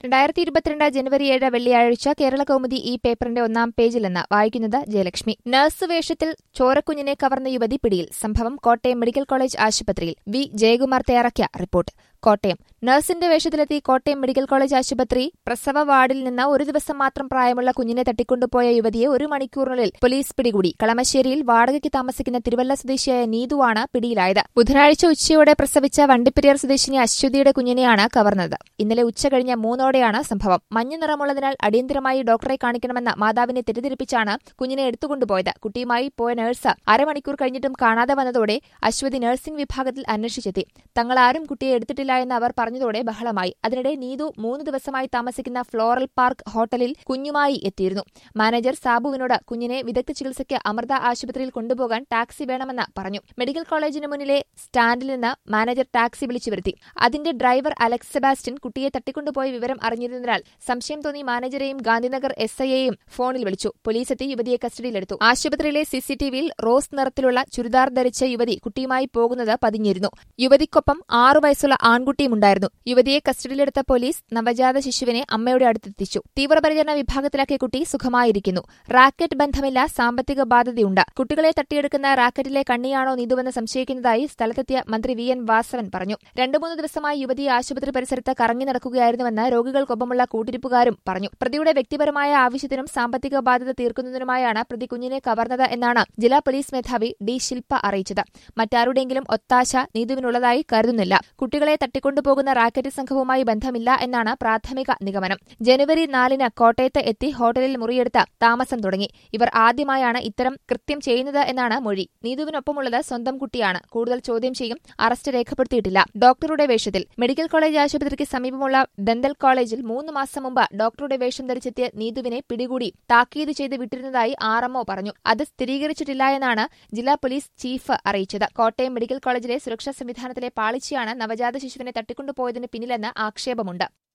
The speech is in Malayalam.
രണ്ടായിരത്തി ഇരുപത്തിരണ്ട് ജനുവരി ഏഴ് വെള്ളിയാഴ്ച കേരള കൗമുദി ഈ പേപ്പറിന്റെ ഒന്നാം പേജിലെന്ന് വായിക്കുന്നത് ജയലക്ഷ്മി നഴ്സ് വേഷത്തിൽ ചോരക്കുഞ്ഞിനെ കവർന്ന യുവതി പിടിയിൽ സംഭവം കോട്ടയം മെഡിക്കൽ കോളേജ് ആശുപത്രിയിൽ വി ജയകുമാർ തയ്യാറാക്കിയ റിപ്പോർട്ട് കോട്ടയം നഴ്സിന്റെ വേഷത്തിലെത്തി കോട്ടയം മെഡിക്കൽ കോളേജ് ആശുപത്രി പ്രസവ വാർഡിൽ നിന്ന് ഒരു ദിവസം മാത്രം പ്രായമുള്ള കുഞ്ഞിനെ തട്ടിക്കൊണ്ടുപോയ യുവതിയെ ഒരു മണിക്കൂറിനുള്ളിൽ പോലീസ് പിടികൂടി കളമശ്ശേരിയിൽ വാടകയ്ക്ക് താമസിക്കുന്ന തിരുവല്ല സ്വദേശിയായ നീതുവാണ് പിടിയിലായത് ബുധനാഴ്ച ഉച്ചയോടെ പ്രസവിച്ച വണ്ടിപ്പെരിയാർ സ്വദേശിനി അശ്വതിയുടെ കുഞ്ഞിനെയാണ് കവർന്നത് ഇന്നലെ ഉച്ച കഴിഞ്ഞ മൂന്നോടെയാണ് സംഭവം മഞ്ഞ നിറമുള്ളതിനാൽ അടിയന്തരമായി ഡോക്ടറെ കാണിക്കണമെന്ന മാതാവിനെ തെറ്റിദ്ധരിപ്പിച്ചാണ് കുഞ്ഞിനെ എടുത്തുകൊണ്ടുപോയത് കുട്ടിയുമായി പോയ നഴ്സ് അരമണിക്കൂർ കഴിഞ്ഞിട്ടും കാണാതെ വന്നതോടെ അശ്വതി നഴ്സിംഗ് വിഭാഗത്തിൽ അന്വേഷിച്ചെത്തി തങ്ങളാരും കുട്ടിയെ എടുത്തിട്ടില്ല എന്ന് അവർ പറഞ്ഞതോടെ ബഹളമായി അതിനിടെ നീതു മൂന്ന് ദിവസമായി താമസിക്കുന്ന ഫ്ലോറൽ പാർക്ക് ഹോട്ടലിൽ കുഞ്ഞുമായി എത്തിയിരുന്നു മാനേജർ സാബുവിനോട് കുഞ്ഞിനെ വിദഗ്ധ ചികിത്സയ്ക്ക് അമൃത ആശുപത്രിയിൽ കൊണ്ടുപോകാൻ ടാക്സി വേണമെന്ന് പറഞ്ഞു മെഡിക്കൽ കോളേജിന് മുന്നിലെ സ്റ്റാൻഡിൽ നിന്ന് മാനേജർ ടാക്സി വിളിച്ചു വരുത്തി അതിന്റെ ഡ്രൈവർ അലക്സ് സെബാസ്റ്റ്യൻ കുട്ടിയെ തട്ടിക്കൊണ്ടുപോയ വിവരം അറിഞ്ഞിരുന്നതിനാൽ സംശയം തോന്നി മാനേജരെയും ഗാന്ധിനഗർ എസ് ഐയെയും ഫോണിൽ വിളിച്ചു പോലീസ് എത്തി യുവതിയെ കസ്റ്റഡിയിലെടുത്തു ആശുപത്രിയിലെ സിസിടിവിയിൽ റോസ് നിറത്തിലുള്ള ചുരിദാർ ധരിച്ച യുവതി കുട്ടിയുമായി പോകുന്നത് പതിഞ്ഞിരുന്നു യുവതിക്കൊപ്പം ആറു വയസ്സുള്ള ആൺകുട്ടിയുമുണ്ടായിരുന്നു യുവതിയെ കസ്റ്റഡിയിലെടുത്ത പോലീസ് നവജാത ശിശുവിനെ അമ്മയുടെ അടുത്തെത്തിച്ചു തീവ്രപരിചരണ വിഭാഗത്തിലാക്കിയ കുട്ടി സുഖമായിരിക്കുന്നു റാക്കറ്റ് ബന്ധമില്ല സാമ്പത്തിക ബാധ്യതയുണ്ട് കുട്ടികളെ തട്ടിയെടുക്കുന്ന റാക്കറ്റിലെ കണ്ണിയാണോ നീതുവെന്ന് സംശയിക്കുന്നതായി സ്ഥലത്തെത്തിയ മന്ത്രി വി എൻ വാസവൻ പറഞ്ഞു രണ്ടു മൂന്ന് ദിവസമായി യുവതി ആശുപത്രി പരിസരത്ത് കറങ്ങി നടക്കുകയായിരുന്നുവെന്ന് രോഗികൾക്കൊപ്പമുള്ള കൂട്ടിരിപ്പുകാരും പറഞ്ഞു പ്രതിയുടെ വ്യക്തിപരമായ ആവശ്യത്തിനും സാമ്പത്തിക ബാധ്യത തീർക്കുന്നതിനുമായാണ് പ്രതി കുഞ്ഞിനെ കവർന്നത് എന്നാണ് ജില്ലാ പോലീസ് മേധാവി ഡി ശില്പ അറിയിച്ചത് മറ്റാരുടെയെങ്കിലും ഒത്താശ നീതുവിനുള്ളതായി കരുതുന്നില്ല കുട്ടികളെ തട്ടിക്കൊണ്ടുപോകുന്ന റാക്കറ്റ് സംഘവുമായി ബന്ധമില്ല എന്നാണ് പ്രാഥമിക നിഗമനം ജനുവരി നാലിന് കോട്ടയത്ത് എത്തി ഹോട്ടലിൽ മുറിയെടുത്ത് താമസം തുടങ്ങി ഇവർ ആദ്യമായാണ് ഇത്തരം കൃത്യം ചെയ്യുന്നത് എന്നാണ് മൊഴി നീതുവിനൊപ്പമുള്ളത് സ്വന്തം കുട്ടിയാണ് കൂടുതൽ ചോദ്യം ചെയ്യും അറസ്റ്റ് രേഖപ്പെടുത്തിയിട്ടില്ല ഡോക്ടറുടെ വേഷത്തിൽ മെഡിക്കൽ കോളേജ് ആശുപത്രിക്ക് സമീപമുള്ള ദന്തൽ കോളേജിൽ മൂന്ന് മാസം മുമ്പ് ഡോക്ടറുടെ വേഷം ധരിച്ചെത്തിയ നീതുവിനെ പിടികൂടി താക്കീത് ചെയ്ത് വിട്ടിരുന്നതായി ആർഎംഒ പറഞ്ഞു അത് സ്ഥിരീകരിച്ചിട്ടില്ല എന്നാണ് ജില്ലാ പോലീസ് ചീഫ് അറിയിച്ചത് കോട്ടയം മെഡിക്കൽ കോളേജിലെ സുരക്ഷാ സംവിധാനത്തിലെ പാളിച്ചയാണ് നവജാത ശിശുവിനെ തട്ടിക്കൊണ്ടുപോയതിന് പിന്നിലെന്ന് ആക്ഷേപമുണ്ട്